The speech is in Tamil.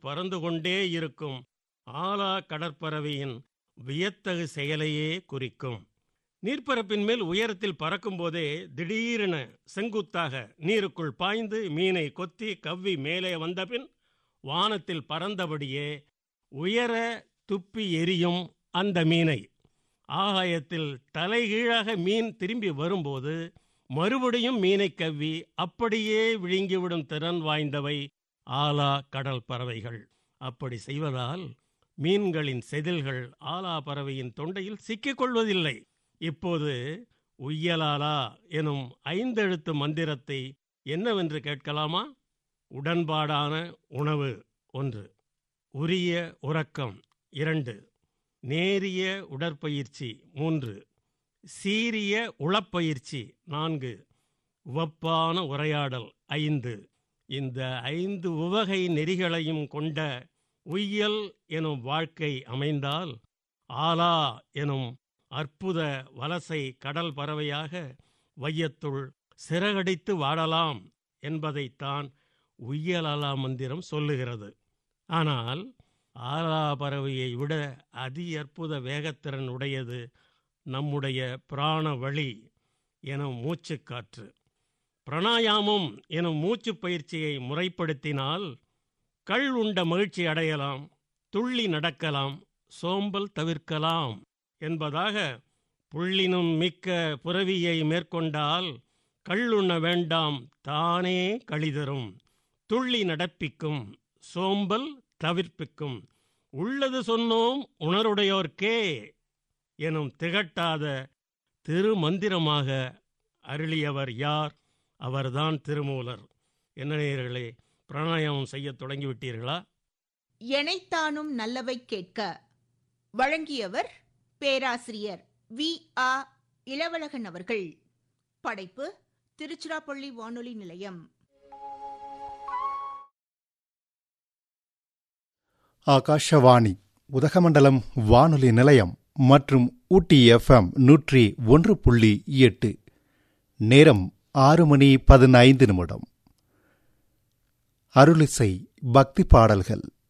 பறந்து கொண்டே இருக்கும் ஆலா கடற்பறவையின் வியத்தகு செயலையே குறிக்கும் நீர்ப்பரப்பின் மேல் உயரத்தில் பறக்கும்போதே திடீரென செங்குத்தாக நீருக்குள் பாய்ந்து மீனை கொத்தி கவ்வி மேலே வந்தபின் வானத்தில் பறந்தபடியே உயர துப்பி எரியும் அந்த மீனை ஆகாயத்தில் தலைகீழாக மீன் திரும்பி வரும்போது மறுபடியும் மீனை கவ்வி அப்படியே விழுங்கிவிடும் திறன் வாய்ந்தவை ஆலா கடல் பறவைகள் அப்படி செய்வதால் மீன்களின் செதில்கள் ஆலா பறவையின் தொண்டையில் சிக்கிக் கொள்வதில்லை இப்போது உய்யலாலா எனும் ஐந்தெழுத்து மந்திரத்தை என்னவென்று கேட்கலாமா உடன்பாடான உணவு ஒன்று உரிய உறக்கம் இரண்டு நேரிய உடற்பயிற்சி மூன்று சீரிய உளப்பயிற்சி நான்கு உவப்பான உரையாடல் ஐந்து இந்த ஐந்து உவகை நெறிகளையும் கொண்ட உய்யல் எனும் வாழ்க்கை அமைந்தால் ஆலா எனும் அற்புத வலசை கடல் பறவையாக வையத்துள் சிறகடித்து வாழலாம் என்பதைத்தான் உய்யலாலா மந்திரம் சொல்லுகிறது ஆனால் ஆலா பறவையை விட அதி அற்புத வேகத்திறன் உடையது நம்முடைய பிராண வழி எனும் மூச்சுக்காற்று பிரணாயாமம் எனும் மூச்சு பயிற்சியை முறைப்படுத்தினால் கள் உண்ட மகிழ்ச்சி அடையலாம் துள்ளி நடக்கலாம் சோம்பல் தவிர்க்கலாம் என்பதாக புள்ளினும் மிக்க புறவியை மேற்கொண்டால் கள்ளுண்ண வேண்டாம் தானே கழிதரும் துள்ளி நடப்பிக்கும் சோம்பல் தவிர்ப்பிக்கும் உள்ளது சொன்னோம் உணருடையோர்க்கே எனும் திகட்டாத திருமந்திரமாக அருளியவர் யார் அவர்தான் திருமூலர் என்ன நேயர்களே பிராணாயாமம் செய்ய தொடங்கிவிட்டீர்களா எனைத்தானும் நல்லவை கேட்க வழங்கியவர் பேராசிரியர் வி ஆ இளவழகன் அவர்கள் படைப்பு திருச்சிராப்பள்ளி வானொலி நிலையம் ஆகாஷவாணி உதகமண்டலம் வானொலி நிலையம் மற்றும் ஊட்டி எஃப்எம் நூற்றி ஒன்று புள்ளி எட்டு நேரம் ஆறு மணி பதினைந்து நிமிடம் அருளிசை பக்தி பாடல்கள்